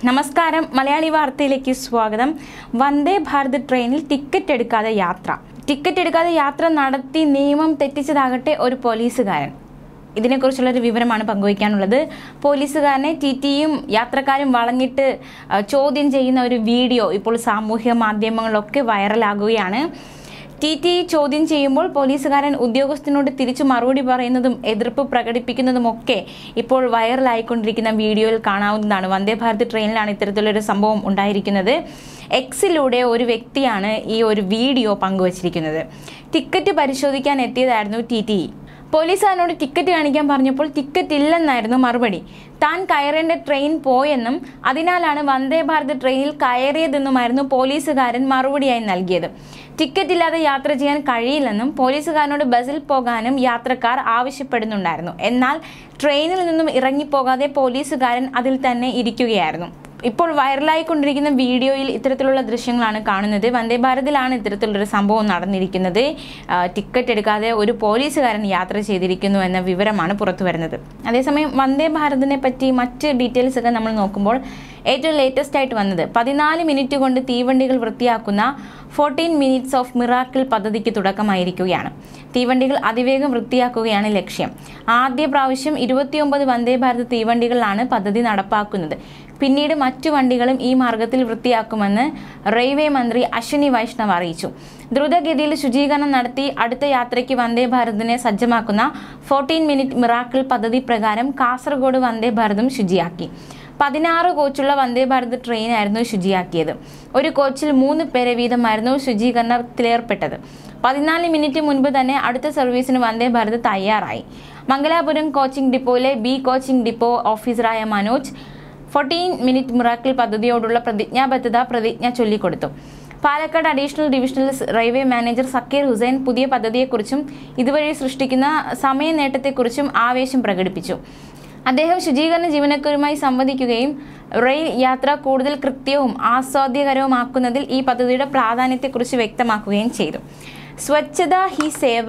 നമസ്കാരം മലയാളി വാർത്തയിലേക്ക് സ്വാഗതം വന്ദേ ഭാരത് ട്രെയിനിൽ ടിക്കറ്റ് എടുക്കാതെ യാത്ര ടിക്കറ്റ് എടുക്കാതെ യാത്ര നടത്തി നിയമം തെറ്റിച്ചതാകട്ടെ ഒരു പോലീസുകാരൻ ഇതിനെക്കുറിച്ചുള്ള ഒരു വിവരമാണ് പങ്കുവയ്ക്കാനുള്ളത് പോലീസുകാരനെ ടി ടിയും യാത്രക്കാരും വളഞ്ഞിട്ട് ആ, ചോദ്യം ചെയ്യുന്ന ഒരു വീഡിയോ ഇപ്പോൾ സാമൂഹിക മാധ്യമങ്ങളിലൊക്കെ വൈറലാകുകയാണ് ടി ടി ചോദ്യം ചെയ്യുമ്പോൾ പോലീസുകാരൻ ഉദ്യോഗസ്ഥനോട് തിരിച്ചു മറുപടി പറയുന്നതും എതിർപ്പ് പ്രകടിപ്പിക്കുന്നതുമൊക്കെ ഇപ്പോൾ വൈറലായിക്കൊണ്ടിരിക്കുന്ന വീഡിയോയിൽ കാണാവുന്നതാണ് വന്ദേ ഭാരത് ട്രെയിനിലാണ് ഇത്തരത്തിലൊരു സംഭവം ഉണ്ടായിരിക്കുന്നത് എക്സിലൂടെ ഒരു വ്യക്തിയാണ് ഈ ഒരു വീഡിയോ പങ്കുവച്ചിരിക്കുന്നത് ടിക്കറ്റ് പരിശോധിക്കാൻ എത്തിയതായിരുന്നു ടി ടി പോലീസുകാരനോട് ടിക്കറ്റ് കാണിക്കാൻ പറഞ്ഞപ്പോൾ ടിക്കറ്റ് ഇല്ലെന്നായിരുന്നു മറുപടി താൻ കയറേണ്ട ട്രെയിൻ പോയെന്നും അതിനാലാണ് വന്ദേ ഭാരത് ട്രെയിനിൽ കയറിയതെന്നുമായിരുന്നു പോലീസുകാരൻ മറുപടിയായി നൽകിയത് ടിക്കറ്റ് ഇല്ലാതെ യാത്ര ചെയ്യാൻ കഴിയില്ലെന്നും പോലീസുകാരനോട് ബസ്സിൽ പോകാനും യാത്രക്കാർ ആവശ്യപ്പെടുന്നുണ്ടായിരുന്നു എന്നാൽ ട്രെയിനിൽ നിന്നും ഇറങ്ങിപ്പോകാതെ പോലീസുകാരൻ അതിൽ തന്നെ ഇരിക്കുകയായിരുന്നു ഇപ്പോൾ വൈറലായിക്കൊണ്ടിരിക്കുന്ന വീഡിയോയിൽ ഇത്തരത്തിലുള്ള ദൃശ്യങ്ങളാണ് കാണുന്നത് വന്ദേ ഭാരതിലാണ് ഇത്തരത്തിലുള്ളൊരു സംഭവം നടന്നിരിക്കുന്നത് ആ, ടിക്കറ്റ് എടുക്കാതെ ഒരു പോലീസുകാരൻ യാത്ര ചെയ്തിരിക്കുന്നു എന്ന വിവരമാണ് പുറത്തു വരുന്നത് അതേസമയം വന്ദേ ഭാരതിനെ പറ്റി മറ്റ് ഡീറ്റെയിൽസ് ഒക്കെ നമ്മൾ നോക്കുമ്പോൾ ഏറ്റവും ലേറ്റസ്റ്റ് ആയിട്ട് വന്നത് പതിനാല് മിനിറ്റ് കൊണ്ട് തീവണ്ടികൾ വൃത്തിയാക്കുന്ന ഫോർട്ടീൻ മിനിറ്റ്സ് ഓഫ് മിറാക്കിൾ പദ്ധതിക്ക് തുടക്കമായിരിക്കുകയാണ് തീവണ്ടികൾ അതിവേഗം വൃത്തിയാക്കുകയാണ് ലക്ഷ്യം ആദ്യ പ്രാവശ്യം ഇരുപത്തിയൊമ്പത് വന്ദേ ഭാരത് തീവണ്ടികളിലാണ് പദ്ധതി നടപ്പാക്കുന്നത് പിന്നീട് മറ്റു വണ്ടികളും ഈ മാർഗത്തിൽ വൃത്തിയാക്കുമെന്ന് റെയിൽവേ മന്ത്രി അശ്വിനി വൈഷ്ണവ് അറിയിച്ചു ദ്രുതഗതിയിൽ ശുചീകരണം നടത്തി അടുത്ത യാത്രയ്ക്ക് വന്ദേ ഭാരതിനെ സജ്ജമാക്കുന്ന ഫോർട്ടീൻ മിനിറ്റ് മിറാക്കിൾ പദ്ധതി പ്രകാരം കാസർഗോഡ് വന്ദേ ഭാരതും ശുചിയാക്കി പതിനാറ് കോച്ചുള്ള വന്ദേ ഭാരത് ട്രെയിനായിരുന്നു ശുചിയാക്കിയത് ഒരു കോച്ചിൽ മൂന്ന് പേരെ വീതമായിരുന്നു ശുചീകരണത്തിലേർപ്പെട്ടത് പതിനാല് മിനിറ്റ് മുൻപ് തന്നെ അടുത്ത സർവീസിന് വന്ദേ ഭാരത് തയ്യാറായി മംഗലാപുരം കോച്ചിംഗ് ഡിപ്പോയിലെ ബി കോച്ചിംഗ് ഡിപ്പോ ഓഫീസറായ മനോജ് ഫോർട്ടീൻ മിനിറ്റ് മിറാക്കിൾ പദ്ധതിയോടുള്ള പ്രതിജ്ഞാബദ്ധത പ്രതിജ്ഞ ചൊല്ലിക്കൊടുത്തു Palakkad additional divisional railway manager Zakir Hussain പുതിയ പദ്ധതിയെക്കുറിച്ചും ഇതുവഴി സൃഷ്ടിക്കുന്ന സമയ നേട്ടത്തെക്കുറിച്ചും ആവേശം പ്രകടിപ്പിച്ചു അദ്ദേഹം ശുചീകരണ ജീവനക്കാരുമായി സംവദിക്കുകയും റെയിൽ യാത്ര കൂടുതൽ കൃത്യവും ആസ്വാദ്യകരവുമാക്കുന്നതിൽ ഈ പദ്ധതിയുടെ പ്രാധാന്യത്തെക്കുറിച്ച് വ്യക്തമാക്കുകയും ചെയ്തു സ്വച്ഛത ഹി സേവ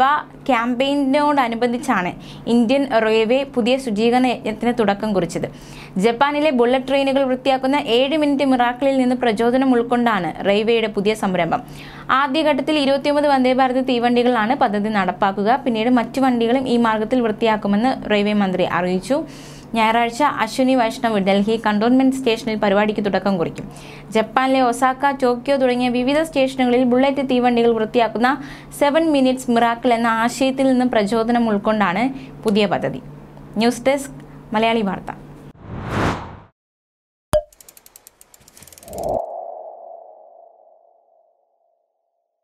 ക്യാമ്പയിനോടനുബന്ധിച്ചാണ് ഇന്ത്യൻ റെയിൽവേ പുതിയ ശുചീകരണ യജ്ഞത്തിന് തുടക്കം കുറിച്ചത് ജപ്പാനിലെ ബുള്ളറ്റ് ട്രെയിനുകൾ വൃത്തിയാക്കുന്ന ഏഴ് മിനിറ്റ് മിറാക്കിളിൽ നിന്ന് പ്രചോദനം ഉൾക്കൊണ്ടാണ് റെയിൽവേയുടെ പുതിയ സംരംഭം ആദ്യഘട്ടത്തിൽ ഇരുപത്തിയൊമ്പത് വന്ദേ ഭാരത് തീവണ്ടികളാണ് പദ്ധതി നടപ്പാക്കുക പിന്നീട് മറ്റു വണ്ടികളും ഈ മാർഗത്തിൽ വൃത്തിയാക്കുമെന്ന് റെയിൽവേ മന്ത്രി അറിയിച്ചു ഞായറാഴ്ച അശ്വിനി വൈഷ്ണവ് ഡൽഹി കണ്ടോൺമെന്റ് സ്റ്റേഷനിൽ പരിപാടിക്ക് തുടക്കം കുറിക്കും ജപ്പാനിലെ ഒസാക്ക ടോക്കിയോ തുടങ്ങിയ വിവിധ സ്റ്റേഷനുകളിൽ ബുള്ളറ്റ് തീവണ്ടികൾ വൃത്തിയാക്കുന്ന സെവൻ മിനിറ്റ്സ് മിറാക്കിൾ എന്ന ആശയത്തിൽ നിന്ന് പ്രചോദനം ഉൾക്കൊണ്ടാണ് പുതിയ പദ്ധതി ന്യൂസ് ഡെസ്ക് മലയാളി വാർത്ത